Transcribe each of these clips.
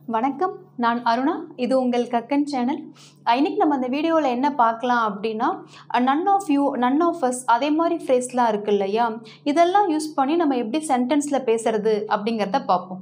வணக்கம் நான் அருணா இது உங்கள் கக்கன் சேனல் இன்னைக்கு நம்ம அந்த வீடியோவில் என்ன பார்க்கலாம் அப்படின்னா none of you none of us அதே மாதிரி ஃப்ரேஸ்லாம் இருக்கு இல்லையா இதெல்லாம் யூஸ் பண்ணி நம்ம எப்படி சென்டென்ஸில் பேசுறது அப்படிங்கிறத பார்ப்போம்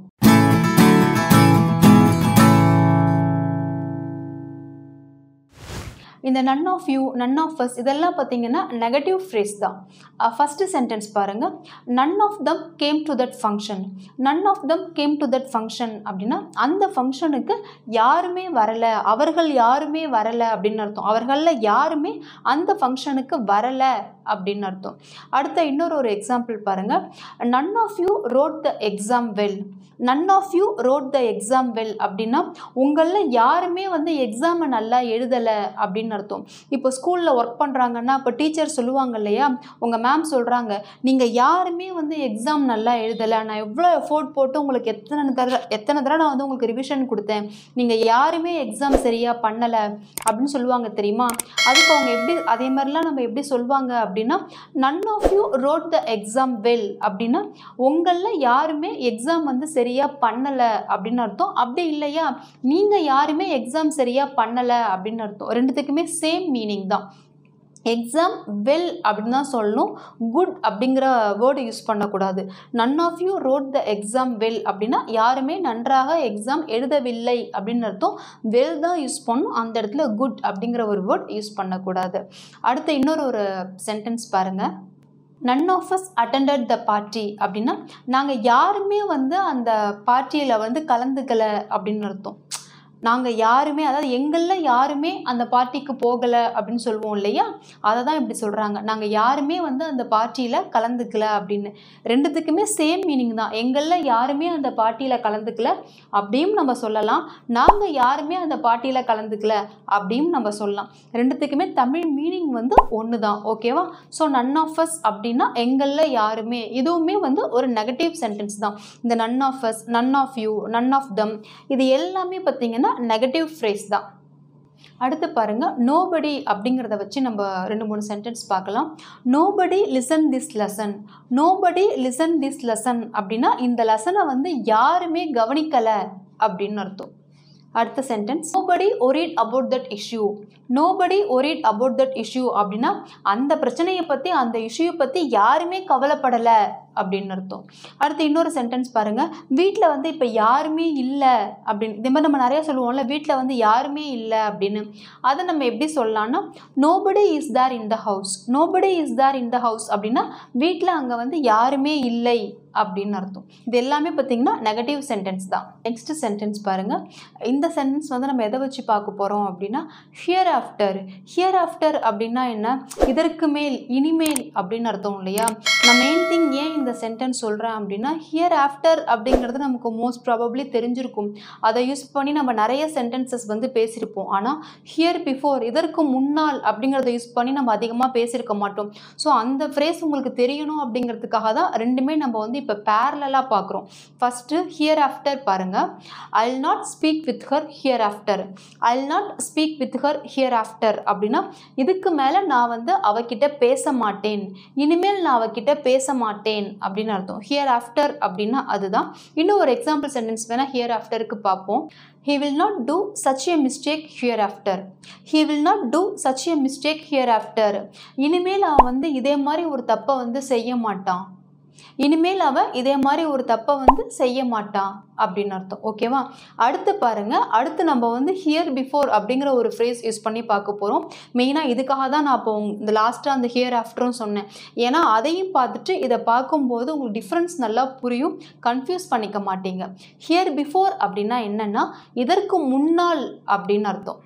இந்த none of you none of us இதெல்லாம் பார்த்தீங்கன்னா நெகட்டிவ் ஃப்ரேஸ் தான் ஃபஸ்ட்டு சென்டென்ஸ் பாருங்கள் none of them came to that function none of them came to that function அப்படின்னா அந்த ஃபங்க்ஷனுக்கு யாருமே வரலை அவர்கள் யாருமே வரலை அப்படின்னு அர்த்தம் அவர்களில் யாருமே அந்த ஃபங்க்ஷனுக்கு வரலை அப்படின்னு அர்த்தம் அடுத்த இன்னொரு ஒரு எக்ஸாம்பிள் பாருங்கள் none of you wrote the exam well none of you wrote the exam well அப்படின்னா உங்களில் யாருமே வந்து எக்ஸாமை நல்லா எழுதலை அப்படின்னு அர்த்தம் இப்போ ஸ்கூலில் ஒர்க் பண்ணுறாங்கன்னா இப்போ டீச்சர் சொல்லுவாங்க இல்லையா உங்கள் மேம் சொல்கிறாங்க நீங்கள் யாருமே வந்து எக்ஸாம் நல்லா எழுதலை நான் எவ்வளோ எஃபோர்ட் போட்டு உங்களுக்கு எத்தனை தடவை எத்தனை தடவை நான் வந்து உங்களுக்கு ரிவிஷன் கொடுத்தேன் நீங்கள் யாருமே எக்ஸாம் சரியாக பண்ணலை அப்படின்னு சொல்லுவாங்க தெரியுமா அதுக்கு அவங்க எப்படி அதே மாதிரிலாம் நம்ம எப்படி சொல்லுவாங்க அப்படின்னா none of you wrote the exam well அப்படின்னா உங்களில் யாருமே எக்ஸாம் வந்து சரியாக பண்ணலை அப்படின்னு அர்த்தம் அப்படி இல்லையா நீங்கள் யாருமே எக்ஸாம் சரியாக பண்ணலை அப்படின்னு அர்த்தம் ரெண்டுத்துக்குமே சேம் மீனிங் தான் எக்ஸாம் வெல் அப்படின்னு தான் சொல்லணும் குட் அப்படிங்கிற வேர்டு யூஸ் பண்ணக்கூடாது none of you wrote the exam well அப்படின்னா யாருமே நன்றாக எக்ஸாம் எழுதவில்லை அப்படின்னு அர்த்தம் வெல் தான் யூஸ் பண்ணணும் அந்த இடத்துல குட் அப்படிங்கிற ஒரு வேர்ட் யூஸ் பண்ணக்கூடாது அடுத்து இன்னொரு ஒரு சென்டென்ஸ் பாருங்கள் none of us attended the party அப்படின்னா நாங்கள் யாருமே வந்து அந்த பார்ட்டியில் வந்து கலந்துக்கலை அப்படின்னு அர்த்தம் நாங்கள் யாருமே அதாவது எங்களில் யாருமே அந்த பார்ட்டிக்கு போகலை அப்படின்னு சொல்லுவோம் இல்லையா அதை தான் இப்படி சொல்கிறாங்க நாங்கள் யாருமே வந்து அந்த பார்ட்டியில் கலந்துக்கல அப்படின்னு ரெண்டுத்துக்குமே சேம் மீனிங் தான் எங்களில் யாருமே அந்த பார்ட்டியில் கலந்துக்கல அப்படியும் நம்ம சொல்லலாம் நாங்கள் யாருமே அந்த பார்ட்டியில் கலந்துக்கல அப்படியும் நம்ம சொல்லலாம் ரெண்டுத்துக்குமே தமிழ் மீனிங் வந்து ஒன்று தான் ஓகேவா ஸோ நன் ஆஃப் அஸ் அப்படின்னா எங்களில் யாருமே இதுவுமே வந்து ஒரு நெகட்டிவ் சென்டென்ஸ் தான் இந்த none of us none of you none of them இது எல்லாமே பார்த்தீங்கன்னா நெகட்டிவ் ஃப்ரேஸ் தான் அடுத்து பாருங்க நோபடி அப்படிங்கிறத வச்சு நம்ம ரெண்டு மூணு சென்டென்ஸ் பார்க்கலாம் nobody listen this lesson nobody listen this lesson அப்படின்னா இந்த லெசனை வந்து யாருமே கவனிக்கலை அப்படின்னு அர்த்தம் அடுத்த sentence nobody worried about that issue nobody worried about that issue அப்படின்னா அந்த பிரச்சனையை பற்றி அந்த இஷ்யூ பற்றி யாருமே கவலைப்படலை அப்படின்னு அர்த்தம் அடுத்து இன்னொரு சென்டென்ஸ் பாருங்கள் வீட்டில் வந்து இப்போ யாருமே இல்லை அப்படின்னு இதே மாதிரி நம்ம நிறைய சொல்லுவோம்ல வீட்டில் வந்து யாருமே இல்லை அப்படின்னு அதை நம்ம எப்படி சொல்லலாம்னா nobody is there in the house nobody is there in the house அப்படின்னா வீட்டில் அங்கே வந்து யாருமே இல்லை அப்படின்னு அர்த்தம் இது எல்லாமே பார்த்தீங்கன்னா நெகட்டிவ் சென்டென்ஸ் தான் நெக்ஸ்ட் சென்டென்ஸ் பாருங்கள் இந்த சென்டென்ஸ் வந்து நம்ம எதை வச்சு பார்க்க போகிறோம் அப்படின்னா ஹியர் ஆஃப்டர் ஹியர் ஆஃப்டர் அப்படின்னா என்ன இதற்கு மேல் இனிமேல் அப்படின்னு அர்த்தம் இல்லையா நான் மெயின் திங் ஏன் இந்த சென்டென்ஸ் சொல்கிறேன் அப்படின்னா ஹியர் ஆஃப்டர் அப்படிங்கிறது நமக்கு மோஸ்ட் ப்ராபப்ளி தெரிஞ்சிருக்கும் அதை யூஸ் பண்ணி நம்ம நிறைய சென்டென்சஸ் வந்து பேசியிருப்போம் ஆனால் ஹியர் பிஃபோர் இதற்கு முன்னால் அப்படிங்கிறத யூஸ் பண்ணி நம்ம அதிகமாக பேசியிருக்க மாட்டோம் ஸோ அந்த ஃப்ரேஸ் உங்களுக்கு தெரியணும் அப்படிங்கிறதுக்காக தான் ரெண்டுமே நம்ம வந்து இப்போ பேரலாக பார்க்குறோம் ஃபஸ்ட்டு ஹியர் ஆஃப்டர் பாருங்கள் I not speak with her hereafter I not speak with her hereafter அப்படின்னா இதுக்கு மேலே நான் வந்து அவகிட்ட பேச மாட்டேன் இனிமேல் நான் அவகிட்ட பேச மாட்டேன் அப்படின்னு அர்த்தம் ஹியர் ஆஃப்டர் அப்படின்னா அதுதான் இன்னும் ஒரு எக்ஸாம்பிள் சென்டென்ஸ் வேணால் ஹியர் ஆஃப்டருக்கு பார்ப்போம் he will not do such a mistake hereafter he will not do such a mistake hereafter இனிமேல் அவன் வந்து இதே மாதிரி ஒரு தப்பை வந்து செய்ய மாட்டான் இனிமேல் அவன் இதே மாதிரி ஒரு தப்பை வந்து செய்ய மாட்டான் அப்படின்னு அர்த்தம் ஓகேவா அடுத்து பாருங்க அடுத்து நம்ம வந்து ஹியர் பிஃபோர் அப்படிங்கிற ஒரு ஃப்ரேஸ் யூஸ் பண்ணி பார்க்க போகிறோம் மெயினாக இதுக்காக தான் நான் இப்போ இந்த லாஸ்ட்டாக அந்த ஹியர் ஆஃப்டரும் சொன்னேன் ஏன்னா அதையும் பார்த்துட்டு இதை பார்க்கும்போது உங்களுக்கு டிஃப்ரென்ஸ் நல்லா புரியும் கன்ஃபியூஸ் பண்ணிக்க மாட்டீங்க ஹியர் பிஃபோர் அப்படின்னா என்னென்னா இதற்கு முன்னால் அப்படின்னு அர்த்தம்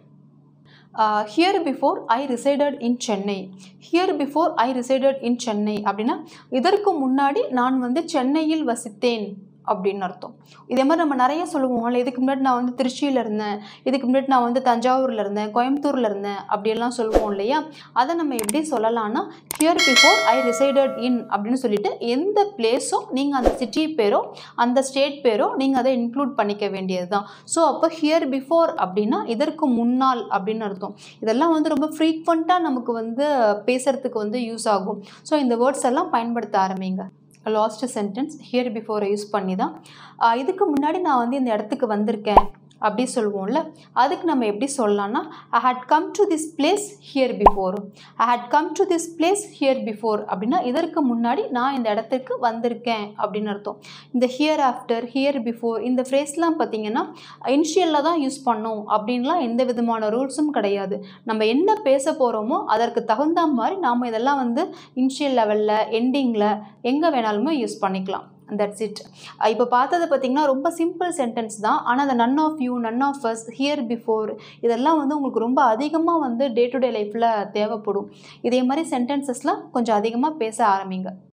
here before I resided in Chennai here before I resided in Chennai அப்படின்னா இதற்கு முன்னாடி நான் வந்து சென்னையில் வசித்தேன் அப்படின்னு அர்த்தம் இதே மாதிரி நம்ம நிறைய சொல்லுவோம்ல இதுக்கு முன்னாடி நான் வந்து திருச்சியில் இருந்தேன் இதுக்கு முன்னாடி நான் வந்து தஞ்சாவூரில் இருந்தேன் கோயம்புத்தூரில் இருந்தேன் அப்படியெல்லாம் சொல்லுவோம் இல்லையா அதை நம்ம எப்படி சொல்லலாம்னா here before I resided in அப்படின்னு சொல்லிட்டு எந்த பிளேஸோ நீங்கள் அந்த சிட்டி பேரோ அந்த ஸ்டேட் பேரோ நீங்கள் அதை இன்க்ளூட் பண்ணிக்க வேண்டியது தான் ஸோ அப்போ ஹியர் பிஃபோர் அப்படின்னா இதற்கு முன்னால் அப்படின்னு அர்த்தம் இதெல்லாம் வந்து ரொம்ப ஃப்ரீக்வெண்ட்டாக நமக்கு வந்து பேசுகிறதுக்கு வந்து யூஸ் ஆகும் ஸோ இந்த வேர்ட்ஸ் எல்லாம் பயன்படுத்த ஆரம்பிங்க லாஸ்ட் சென்டென்ஸ் ஹியர் பிஃபோரை யூஸ் பண்ணி தான் ஆஹ் இதுக்கு முன்னாடி நான் வந்து இந்த இடத்துக்கு வந்திருக்கேன் அப்படி சொல்லுவோம்ல அதுக்கு நம்ம எப்படி சொல்லலாம்னா I had come to this place here before I had come to this place here before அப்படின்னா இதற்கு முன்னாடி நான் இந்த இடத்துக்கு வந்திருக்கேன் அப்படின்னு அர்த்தம் இந்த ஹியர் ஆஃப்டர் ஹியர் பிஃபோர் இந்த ஃப்ரேஸ்லாம் பார்த்தீங்கன்னா இனிஷியலில் தான் யூஸ் பண்ணோம் அப்படின்லாம் எந்த விதமான ரூல்ஸும் கிடையாது நம்ம என்ன பேச போகிறோமோ அதற்கு தகுந்த மாதிரி நாம் இதெல்லாம் வந்து இனிஷியல் லெவலில் எண்டிங்கில் எங்கே வேணாலுமே யூஸ் பண்ணிக்கலாம் தட்ஸ் இட் இப்போ பார்த்தது பார்த்திங்கன்னா ரொம்ப சிம்பிள் சென்டென்ஸ் தான் ஆனால் அந்த none of you none of us here before இதெல்லாம் வந்து உங்களுக்கு ரொம்ப அதிகமாக வந்து டே டு டே லைஃப்பில் தேவைப்படும் இதே மாதிரி சென்டென்சஸ்லாம் கொஞ்சம் அதிகமாக பேச ஆரம்பிங்க